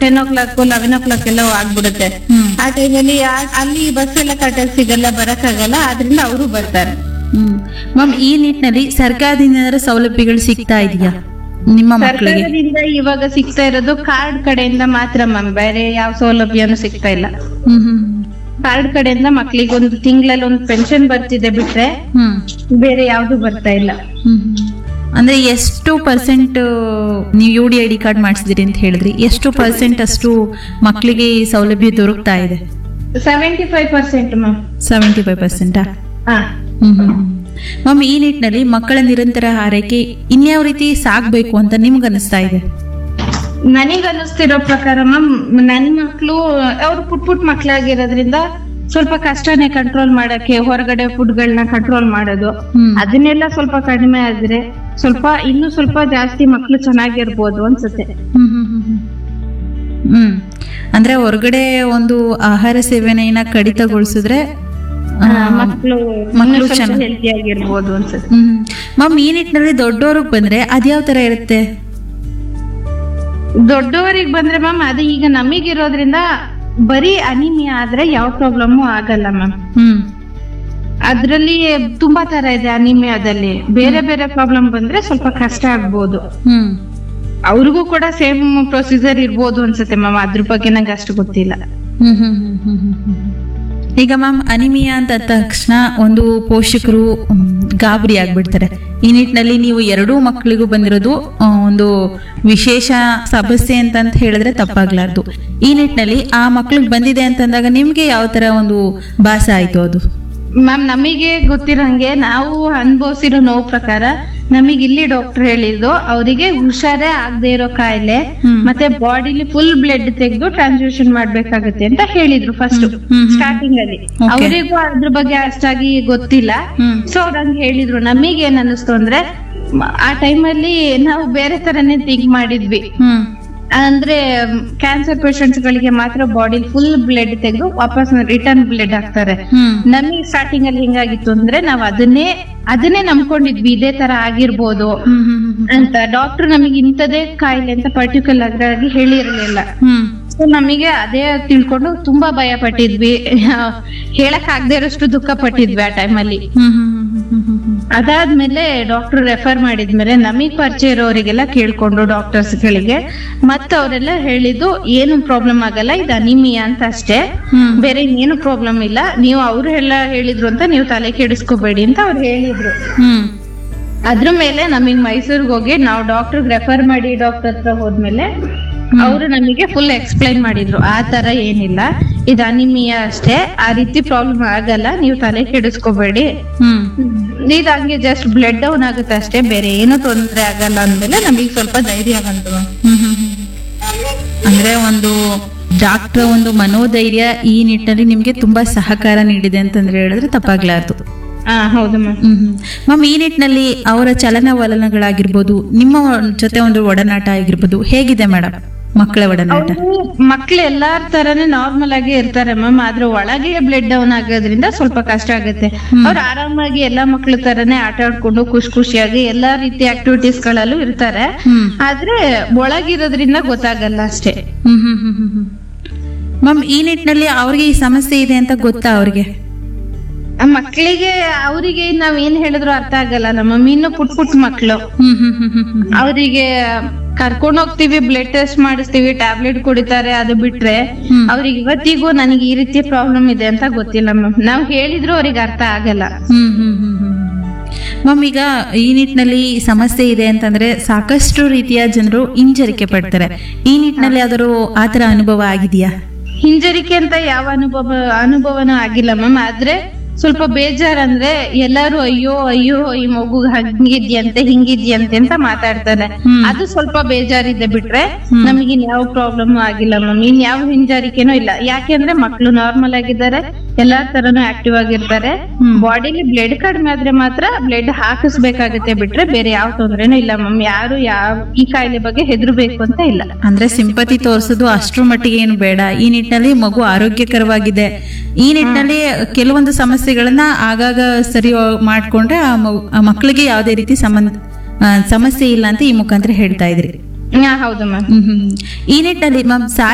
Ten o'clock eleven o'clock ಎಲ್ಲ ಆಗ್ಬಿಡುತ್ತೆ ಹ್ಮ್ ಆ ಟೈಮಲ್ಲಿ ಅಲ್ಲಿ ಬಸ್ ಎಲ್ಲ ಕರೆಕ್ಟಾಗಿ ಸಿಗಲ್ಲ ಬರಕ್ಕಾಗಲ್ಲ ಆದ್ರಿಂದ ಅವರು ಬರ್ತಾರೆ ಹ್ಮ್ ಮ್ಯಾಮ್ ಈ ನಿಟ್ಟಿನಲ್ಲಿ ಸರ್ಕಾರದಿಂದ ಏನಾದ್ರು ಸೌಲಭ್ಯಗಳು ಸಿಗ್ತಾ ಇದೆಯಾ ನಿಮ್ಮ ಮಕ್ಕಳಿಗೆ ಸರ್ಕಾರದಿಂದ ಇವಾಗ ಸಿಗ್ತಾ ಇರೋದು ಕಾರ್ಡ್ ಕಡೆಯಿಂದ ಮಾತ್ರ ಮ್ಯಾಮ್ ಬೇರೆ ಯಾವ ಸೌಲಭ್ಯನೂ ಸಿಗ್ತಾ ಇಲ್ಲ ಹ್ಮ್ ಹ್ಮ್ ಕಾರ್ಡ್ ಕಡೆಯಿಂದ ಮಕ್ಳಿಗೆ ಒಂದು ತಿಂಗಳಲ್ಲಿ ಒಂದು ಪೆನ್ಷನ್ ಬರ್ತಿದೆ ಬಿಟ್ರೆ ಹ್ಮ್ ಬೇರೆ ಯಾವ್ದು ಬರ್ತಾ ಇಲ್ಲ ಹ್ಮ್ ಹ್ಮ್. ಅಂದ್ರೆ ಎಷ್ಟು ಪರ್ಸೆಂಟ್ ನೀವು U D I D card ಮಾಡಿಸಿದಿರಿ ಅಂತ ಹೇಳಿದ್ರಿ ಎಷ್ಟು ಪರ್ಸೆಂಟ್ ಅಷ್ಟು ಮಕ್ಕಳಿಗೆ ಈ ಸೌಲಭ್ಯ ದೊರಕ್ತಾ ಇದೆ seventy five percent ma'am seventy five ಪರ್ಸೆಂಟಾ ಹಾ ಮ್ಯಾಮ್ ಈ ನಿಟ್ಟಿನಲ್ಲಿ ಮಕ್ಕಳ ನಿರಂತರ ಆರೈಕೆ ಇನ್ಯಾವ ರೀತಿ ಸಾಗ್ಬೇಕು ಅಂತ ನಿಮ್ಗೆ ಅನಿಸ್ತಾ ಇದೆ ನನಗ್ ಅನ್ನಿಸ್ತಿರೋ ಪ್ರಕಾರ ಮ್ಯಾಮ್ ನನ್ ಮಕ್ಳು ಅವ್ರು ಪುಟ್ ಪುಟ್ ಮಕ್ಳಾಗಿರೋದ್ರಿಂದ ಸ್ವಲ್ಪ ಕಷ್ಟನೇ ಕಂಟ್ರೋಲ್ ಮಾಡಕ್ಕೆ ಹೊರಗಡೆ ಫುಡ್ಗಳನ್ನ ಕಂಟ್ರೋಲ್ ಮಾಡೋದು ಹ್ಮ್. ಅದನ್ನೆಲ್ಲ ಸ್ವಲ್ಪ ಕಡಿಮೆ ಆದ್ರೆ ಸ್ವಲ್ಪ ಇನ್ನೂ ಸ್ವಲ್ಪ ಜಾಸ್ತಿ ಮಕ್ಳು ಚೆನ್ನಾಗಿರ್ಬೋದು ಅನ್ಸುತ್ತೆ ಹ್ಮ್ ಹ್ಮ್ ಹ್ಮ್ ಹ್ಮ್. ಹ್ಮ್ ಅಂದ್ರೆ ಹೊರಗಡೆ ಒಂದು ಆಹಾರ ಸೇವನೆಯನ್ನ ಕಡಿತಗೊಳಿಸಿದ್ರೆ ಆ, ಮಕ್ಳು ಮಕ್ಳು ಸ್ವಲ್ಪ ಚೆನ್ನಾಗ್- ಹೆಲ್ತಿ ಆಗಿರ್ಬೋದು ಅನ್ಸುತ್ತೆ ಹ್ಮ್ ಮ್ಯಾಮ್ ಈ ನಿಟ್ಟಿನಲ್ಲಿ ದೊಡ್ಡವ್ರಿಗೆ ಬಂದ್ರೆ ಅದ್ಯಾವ ತರ ಇರುತ್ತೆ ದೊಡ್ಡವರಿಗೆ ಬಂದ್ರೆ ಮ್ಯಾಮ್ ಅದು ಈಗ ನಮಗಿರೋದ್ರಿಂದ ಬರೀ ಅನಿಮಿಯಾ ಆದ್ರೆ ಯಾವ ಪ್ರಾಬ್ಲಮ್ ಆಗಲ್ಲ ಮ್ಯಾಮ್ ಹ್ಮ್ ಅದ್ರಲ್ಲಿ ತುಂಬಾ ತರ ಇದೆ ಅನಿಮಿಯಾದಲ್ಲಿ ಬೇರೆ ಬೇರೆ ಪ್ರಾಬ್ಲಮ್ ಬಂದ್ರೆ ಸ್ವಲ್ಪ ಕಷ್ಟ ಆಗ್ಬೋದು ಹ್ಮ್ ಅವ್ರಿಗೂ ಕೂಡ ಸೇಮ್ ಪ್ರೊಸೀಜರ್ ಇರ್ಬೋದು ಅನ್ಸುತ್ತೆ ಮ್ಯಾಮ್ ಅದ್ರ ಬಗ್ಗೆ ನಂಗೆ ಅಷ್ಟು ಗೊತ್ತಿಲ್ಲ ಹ್ಮ್ ಹ್ಮ್ ಹ್ಮ್ ಹ್ಮ್ ಹ್ಮ್ ಹ್ಮ್. ಈಗ ಮ್ಯಾಮ್ ಅನಿಮಿಯಾ ಅಂತ ಅಂದ ತಕ್ಷಣ ಒಂದು ಪೋಷಕರು ಮ್, ಗಾಬರಿ ಆಗ್ಬಿಡ್ತಾರೆ ಈ ನಿಟ್ಟಿನಲ್ಲಿ ನೀವು ಎರಡೂ ಮಕ್ಕಳಿಗೂ ಬಂದಿರೋದು ಆ, ಒಂದು ವಿಶೇಷ ಸಮಸ್ಯೆ ಅಂತ ಅಂತ ಹೇಳಿದ್ರೆ ತಪ್ಪಾಗ್ಲಾರ್ದು ಈ ನಿಟ್ಟಿನಲ್ಲಿ ಆ ಮಕ್ಳಿಗೆ ಬಂದಿದೆ ಅಂತಂದಾಗ ನಿಮ್ಗೆ ಯಾವ ತರ ಒಂದು ಭಾಸ ಆಯ್ತು ಅದು ಮ್ಯಾಮ್ ನಮಗೆ ಗೊತ್ತಿರಂಗೆ ನಾವು ಅನುಭವಿಸಿರೋ ನೋವು ಪ್ರಕಾರ ನಮಗೆ ಇಲ್ಲಿ ಡಾಕ್ಟರ್ ಹೇಳಿದ್ದು ಅವರಿಗೆ ಹುಷಾರೇ ಆಗದೆ ಇರೋ ಕಾಯಿಲೆ ಹ್ಮ್. ಮತ್ತೆ ಬಾಡಿಲಿ ಫುಲ್ ಬ್ಲಡ್ ತೆಗೆದು ಟ್ರಾನ್ಸ್ಫ್ಯೂಷನ್ ಮಾಡ್ಬೇಕಾಗತ್ತೆ ಅಂತ ಹೇಳಿದ್ರು ಫಸ್ಟ್ ಹ್ಮ್, ಹ್ಮ್. ಸ್ಟಾರ್ಟಿಂಗ್ ಅಲ್ಲಿ Okay. ಅವರಿಗೂ ಅದ್ರ ಬಗ್ಗೆ ಅಷ್ಟಾಗಿ ಗೊತ್ತಿಲ್ಲ ಹ್ಮ್ ಸೊ ಅವ್ರು ಹಂಗ್ ಹೇಳಿದ್ರು ನಮಗೆ ಏನ್ ಅನ್ನಿಸ್ತು ಅಂದ್ರೆ ಮ- ಆ ಟೈಮಲ್ಲಿ ನಾವು ಬೇರೆ ತರನೇ ಥಿಂಕ್ ಮಾಡಿದ್ವಿ ಹ್ಮ್ ಅಂದ್ರೆ ಕ್ಯಾನ್ಸರ್ ಪೇಷಂಟ್ಸ್ ಗಳಿಗೆ ಮಾತ್ರ ಬಾಡಿ ಫುಲ್ ಬ್ಲಡ್ ತೆಗೆದು ವಾಪಸ್ ರಿಟರ್ನ್ ಬ್ಲಡ್ ಹಾಕ್ತಾರೆ ಹ್ಮ್ ನಮಗೆ ಸ್ಟಾರ್ಟಿಂಗ್ ಅಲ್ಲಿ ಹೆಂಗಾಗಿತ್ತು ಅಂದ್ರೆ ನಾವ್ ಅದನ್ನೇ ಅದನ್ನೇ ನಂಬ್ಕೊಂಡಿದ್ವಿ ಇದೇ ತರ ಆಗಿರ್ಬೋದು ಹ್ಮ್ ಹ್ಮ್ ಹ್ಮ್ ಅಂತ ಡಾಕ್ಟರ್ ನಮಗೆ ಇಂಥದೇ ಕಾಯಿಲೆ ಅಂತ ಪರ್ಟಿಕ್ಯುಲರ್ ಆಗಿ ಹೇಳಿರ್ಲಿಲ್ಲ ಹ್ಮ್ ಸೊ ನಮಗೆ ಅದೇ ತಿಳ್ಕೊಂಡು ತುಂಬಾ ಭಯ ಪಟ್ಟಿದ್ವಿ ಹೇಳಕ್ ಆಗದೆ ಇರೋಷ್ಟು ದುಃಖ ಪಟ್ಟಿದ್ವಿ ಆ ಟೈಮಲ್ಲಿ ಹ್ಮ್ ಹ್ಮ್ ಹ್ಮ್ ಹ್ಮ್ ಹ್ಮ್ ಹ್ಮ್ ಅದಾದ್ಮೇಲೆ ಡಾಕ್ಟರ್ ರೆಫರ್ ಮಾಡಿದ್ಮೇಲೆ ನಮಗ್ ಪರಿಚಯ ಇರೋರಿಗೆಲ್ಲ ಕೇಳ್ಕೊಂಡು ಡಾಕ್ಟರ್ಸ್ ಗಳಿಗೆ ಮತ್ತೆ ಅವರೆಲ್ಲ ಹೇಳಿದ್ದು ಏನು ಪ್ರಾಬ್ಲಮ್ ಆಗಲ್ಲ ಇದು ಅನಿಮಿಯಾ ಅಂತ ಅಷ್ಟೇ ಹ್ಮ್ ಬೇರೆ ಇನ್ನೇನು ಪ್ರಾಬ್ಲಮ್ ಇಲ್ಲ ನೀವು ಅವ್ರು ಎಲ್ಲ ಹೇಳಿದ್ರು ಅಂತ ನೀವು ತಲೆ ಕೆಡಿಸ್ಕೋಬೇಡಿ ಅಂತ ಅವ್ರು ಹೇಳಿದ್ರು ಹ್ಮ್ ಅದ್ರ ಮೇಲೆ ನಮಗ್ ಮೈಸೂರ್ಗೆ ಹೋಗಿ ನಾವು ಡಾಕ್ಟರ್ ರೆಫರ್ ಮಾಡಿ ಡಾಕ್ಟರ್ ಹತ್ರ ಹೋದ್ಮೇಲೆ ಅವರು ನಮಗೆ ಫುಲ್ ಎಕ್ಸ್ಪ್ಲೈನ್ ಮಾಡಿದ್ರು ಆ ತರ ಏನಿಲ್ಲ ಇದು ಅನಿಮಿಯಾ ಅಷ್ಟೇ ಆ ರೀತಿ ಪ್ರಾಬ್ಲಮ್ ಆಗಲ್ಲ ನೀವು ತಲೆ ಕೆಡಿಸ್ಕೋಬೇಡಿ ಹ್ಮ್ ಇದು ಹಂಗೆ ಜಸ್ಟ್ ಬ್ಲಡ್ ಡೌನ್ ಆಗುತ್ತೆ ಅಷ್ಟೇ ಬೇರೆ ಏನು ತೊಂದ್ರೆ ಆಗಲ್ಲ ಅಂದ್ಮೇಲೆ ನಮಗೆ ಸ್ವಲ್ಪ ಧೈರ್ಯ ಬಂತು ಹ್ಮ್ ಹ್ಮ್ ಹ್ಮ್. ಅಂದ್ರೆ ಒಂದು ಡಾಕ್ಟರ್ ಒಂದು ಮನೋಧೈರ್ಯ ಈ ನಿಟ್ಟಿನಲ್ಲಿ ನಿಮ್ಗೆ ತುಂಬಾ ಸಹಕಾರ ನೀಡಿದೆ ಅಂತಂದ್ರೆ ಹೇಳಿದ್ರೆ ತಪ್ಪಾಗ್ಲಾರ್ದು ಹಾ ಹೌದು ಮ್ಯಾಮ್ ಹ್ಮ್ ಹ್ಮ್. ಮ್ಯಾಮ್ ಈ ನಿಟ್ಟಿನಲ್ಲಿ ಅವರ ಚಲನವಲನಗಳಾಗಿರ್ಬೋದು ನಿಮ್ಮ ಜೊತೆ ಒಂದು ಒಡನಾಟ ಆಗಿರ್ಬೋದು ಹೇಗಿದೆ ಮೇಡಮ್ ಮಕ್ಕಳ ಒಡನಾಟ ಅವರು ಮಕ್ಳು ಎಲ್ಲಾರ ತರನೇ ನಾರ್ಮಲ್ ಆಗಿ ಇರ್ತಾರೆ ಮ್ಯಾಮ್ ಆದ್ರೆ ಒಳಗೆ ಬ್ಲಡ್ ಡೌನ್ ಆಗೋದ್ರಿಂದ ಸ್ವಲ್ಪ ಕಷ್ಟ ಆಗುತ್ತೆ ಅವ್ರು ಆರಾಮಾಗಿ ಎಲ್ಲಾ ಮಕ್ಳ ತರನೇ ಆಟ ಆಡ್ಕೊಂಡು ಖುಷಿ ಖುಷಿಯಾಗಿ ಎಲ್ಲಾ ರೀತಿ ಆಕ್ಟಿವಿಟೀಸ್ ಗಳಲ್ಲೂ ಇರ್ತಾರೆ ಹ್ಮ್ ಆದ್ರೆ ಒಳಗಿರೋದ್ರಿಂದ ಗೊತ್ತಾಗಲ್ಲ ಅಷ್ಟೇ ಹ್ಮ್ ಹ್ಮ್ ಹ್ಮ್ ಹ್ಮ್ ಹ್ಮ್. ಮ್ಯಾಮ್ ಈ ನಿಟ್ಟಿನಲ್ಲಿ ಅವ್ರಿಗೆ ಈ ಸಮಸ್ಯೆ ಇದೆ ಅಂತ ಗೊತ್ತಾ ಅವ್ರಿಗೆ ಆ ಮಕ್ಳಿಗೆ ಅವರಿಗೆ ನಾವ್ ಏನ್ ಹೇಳಿದ್ರು ಅರ್ಥ ಆಗಲ್ಲ ನಮ್ಮ ಮಮ್ಮಿ ಇನ್ನು ಪುಟ್ ಪುಟ್ ಮಕ್ಳು ಹ್ಮ್ ಹ್ಮ್ ಹ್ಮ್ ಹ್ಮ್ ಹ್ಮ್ ಅವರಿಗೆ ಕರ್ಕೊಂಡ್ ಹೋಗ್ತೀವಿ ಬ್ಲಡ್ ಟೆಸ್ಟ್ ಮಾಡಿಸ್ತೀವಿ ಟ್ಯಾಬ್ಲೆಟ್ ಕುಡಿತಾರೆ ಅದು ಬಿಟ್ರೆ ಹ್ಮ್. ಅವ್ರಿಗೆ ಇವತ್ತಿಗೂ ನನಗೆ ಈ ರೀತಿ ಪ್ರಾಬ್ಲಮ್ ಇದೆ ಅಂತ ಗೊತ್ತಿಲ್ಲ ಮ್ಯಾಮ್ ನಾವ್ ಹೇಳಿದ್ರು ಅವ್ರಿಗೆ ಅರ್ಥ ಆಗಲ್ಲ ಹ್ಮ್ ಹ್ಮ್ ಹ್ಮ್ ಹ್ಮ್ ಮ್ಯಾಮ್ ಈಗ ಈ ನಿಟ್ಟಿನಲ್ಲಿ ಸಮಸ್ಯೆ ಇದೆ ಅಂತಂದ್ರೆ ಸಾಕಷ್ಟು ರೀತಿಯ ಜನರು ಹಿಂಜರಿಕೆ ಪಡ್ತಾರೆ ಈ ನಿಟ್ಟಿನಲ್ಲಿ ಯಾವ್ದಾದ್ರು ಆತರ ಅನುಭವ ಆಗಿದೆಯಾ ಹಿಂಜರಿಕೆ ಅಂತ ಯಾವ ಅನುಭವ ಅನುಭವನೂ ಆಗಿಲ್ಲ ಮ್ಯಾಮ್ ಆದ್ರೆ ಸ್ವಲ್ಪ ಬೇಜಾರ್ ಅಂದ್ರೆ ಎಲ್ಲಾರು ಅಯ್ಯೋ ಅಯ್ಯೋ ಈ ಮಗು ಹಂಗಿದ್ಯಂತೆ ಹಿಂಗಿದ್ಯಂತೆ ಅಂತ ಮಾತಾಡ್ತಾರೆ ಹ್ಮ್. ಅದು ಸ್ವಲ್ಪ ಬೇಜಾರಿದೆ ಬಿಟ್ರೆ ಹ್ಮ್. ನಮಗೆ ಇನ್ಯಾವ ಪ್ರಾಬ್ಲಮ್ ಆಗಿಲ್ಲ ಮ್ಯಾಮ್ ಇನ್ ಯಾವ ಹಿಂಜರಿಕೆನೂ ಇಲ್ಲ ಯಾಕೆಂದ್ರೆ ಮಕ್ಳು ನಾರ್ಮಲ್ ಆಗಿದ್ದಾರೆ ಎಲ್ಲಾ ತರನು ಆಕ್ಟಿವ್ ಆಗಿರ್ತಾರೆ ಹ್ಮ್. ಬಾಡಿಲಿ ಬ್ಲಡ್ ಕಡಿಮೆ ಆದ್ರೆ ಮಾತ್ರ ಬ್ಲಡ್ ಹಾಕಿಸ್ಬೇಕಾಗತ್ತೆ ಬಿಟ್ರೆ ಬೇರೆ ಯಾವ ತೊಂದ್ರೆನೂ ಇಲ್ಲ ಮ್ಯಾಮ್ ಯಾರು ಯಾವ ಈ ಕಾಯಿಲೆ ಬಗ್ಗೆ ಹೆದರ್ಬೇಕು ಅಂತ ಇಲ್ಲ ಅಂದ್ರೆ ಸಿಂಪತಿ ತೋರಿಸೋದು ಅಷ್ಟ್ರ ಮಟ್ಟಿಗೆ ಏನು ಬೇಡ ಈ ನಿಟ್ಟಿನಲ್ಲಿ ಮಗು ಆರೋಗ್ಯಕರವಾಗಿದೆ ಈ ನಿಟ್ಟಿನಲ್ಲಿ ಕೆಲವೊಂದು ಸಮಸ್ಯೆಗಳನ್ನ ಆಗಾಗ ಸರಿ ಮಾಡ್ಕೊಂಡ್ರೆ ಆ ಮಗು- ಆ ಮಕ್ಕಳಿಗೆ ಯಾವುದೇ ರೀತಿ ಸಂಬಂಧ ಆ, ಸಮಸ್ಯೆ ಇಲ್ಲ ಅಂತ ಈ ಮುಖಾಂತರ ಹೇಳ್ತಾ ಇದ್ರಿ ಹಾ ಹೌದು ಮ್ಯಾಮ್ ಹ್ಮ್ ಹ್ಮ್. ಈ ನಿಟ್ಟಿನಲ್ಲಿ ಮ್ಯಾಮ್